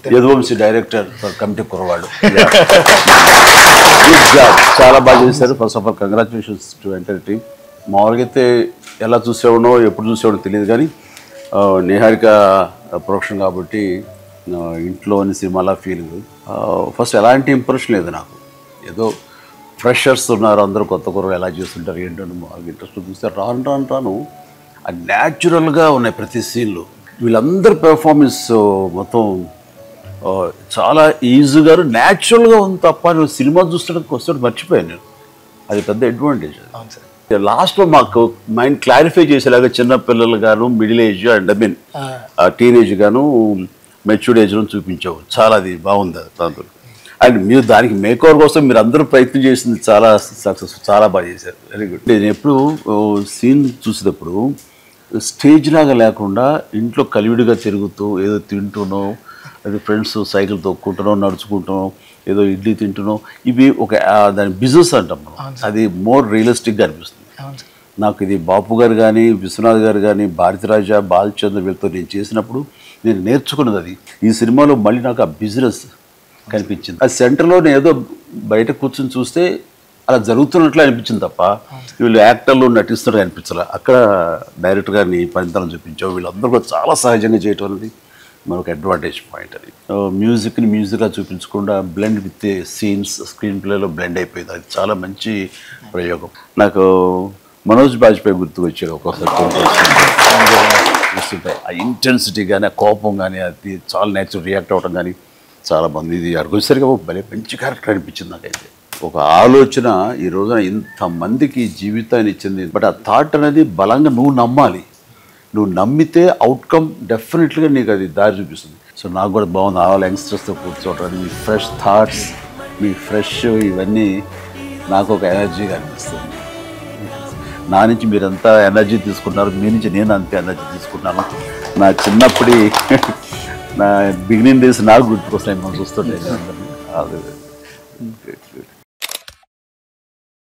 Yaduvanshi director for committee కురవాడు Good job. చాలా బాగా చేశారు first of all congratulations to entire team మామూలుగా అయితే ఎలా చూసేవాడో ఎప్పుడు చూసేవాడో తెలియదు కానీ ఆ, నిహారిక ప్రొడక్షన్ కాబట్టి ఆ, ఇంట్లోని సినిమాలా ఫీలింగ్ ఫస్ట్ ఎలాంటి ఇంప్రెషన్ లేదు నాకు ఏదో ఫ్రెషర్స్ ఉన్నారు అందరూ కొత్త కూరలు ఎలా చేస్తుంటారు ఏంటంటే మాకు ఇంట్రెస్ట్ చూస్తే రాను రాను రాను అది న్యాచురల్గా ఉన్నాయి ప్రతి సీన్లు వీళ్ళందరి పెర్ఫార్మెన్స్ మొత్తం ఆ, చాలా ఈజీగా న్యాచురల్గా ఉంది తప్ప నేను సినిమా చూస్తుంటే వస్తే మర్చిపోయాను నేను అది పెద్ద అడ్వాంటేజ్ అవును సార్ లాస్ట్లో మాకు మైండ్ క్లారిఫై చేసేలాగా చిన్న పిల్లలు గాను middle age and I mean teenage గాను మెచ్యూర్డ్ ఏజ్ చూపించావు చాలా అది బాగుంది అది దాంతో అండ్ మీరు దానికి మేకోవర్ కోసం మీరు అందరూ ప్రయత్నం చేసింది చాలా సక్సెస్ చాలా బాగా చేశారు వెరీ గుడ్ నేను ఎప్పుడు సీన్ చూసేటప్పుడు స్టేజ్ లాగా లేకుండా ఇంట్లో కలివిడిగా తిరుగుతూ ఏదో తింటూనో అది ఫ్రెండ్స్ సైకిల్ తొక్కుంటున్నాం నడుచుకుంటున్నాం ఏదో ఇడ్లీ తింటున్నాం ఇవి ఒక ఆ, దాని బిజినెస్ అంటాం మనం అది మోర్ రియలిస్టిక్గా అనిపిస్తుంది అవును సార్ నాకు ఇది బాపు గారు కానీ విశ్వనాథ్ గారు కానీ భారతిరాజా బాలచంద్ర వీళ్ళతో నేను చేసినప్పుడు నేను నేర్చుకున్నది అది ఈ సినిమాలో మళ్ళీ నాకు ఆ బిజినెస్ కనిపించింది ఆ సెంటర్లో నేను ఏదో బయట కూర్చొని చూస్తే అలా జరుగుతున్నట్లు అనిపించింది తప్ప వీళ్ళు యాక్టర్లు నటిస్తున్నట్టు అనిపించాలి అక్కడ డైరెక్టర్ గారిని పనితనం చూపించావు వీళ్ళందరూ కూడా చాలా సహజంగా చేయటం అనేది మనకు అడ్వాంటేజ్ పాయింట్ అది ఆ, మ్యూజిక్ని మ్యూజిక్గా చూపించకుండా బ్లెండ్ విత్ సీన్స్ స్క్రీన్ ప్లేలో బ్లెండ్ అయిపోయింది అది చాలా మంచి ప్రయోగం నాకు మనోజ్ బాజ్పేయి గుర్తుకు వచ్చాడు ఒక్కోసారి చూస్తుంటే ఆ ఇంటెన్సిటీ కానీ ఆ కోపం కానీ అది చాలా నేచురల్ రియాక్ట్ అవ్వడం కానీ చాలా మంది ఇది అడుగుసరిగా భలే మంచి క్యారెక్టర్ అనిపించింది నాకైతే ఒక ఆలోచన ఈ రోజున ఇంతమందికి జీవితాన్ని ఇచ్చింది బట్ ఆ థాట్ అనేది బలంగా నువ్వు నమ్మాలి నువ్వు నమ్మితే అవుట్కమ్ డెఫినెట్గా నీకు అది దారి చూపిస్తుంది సో నాకు కూడా బాగుంది ఆ యంగ్స్టర్స్తో కూర్చోవటం మీ ఫ్రెష్ థాట్స్ మీ ఫ్రెష్ ఇవన్నీ నాకు ఒక ఎనర్జీగా అనిపిస్తుంది నా నుంచి మీరంతా ఎనర్జీ తీసుకుంటున్నారు మీ నుంచి నేను అంతే ఎనర్జీ తీసుకుంటున్నాను నా చిన్నప్పటి నా బిగినింగ్ డేస్ నాకు గుర్తుకొస్తాయి మనం చూస్తుంటే అది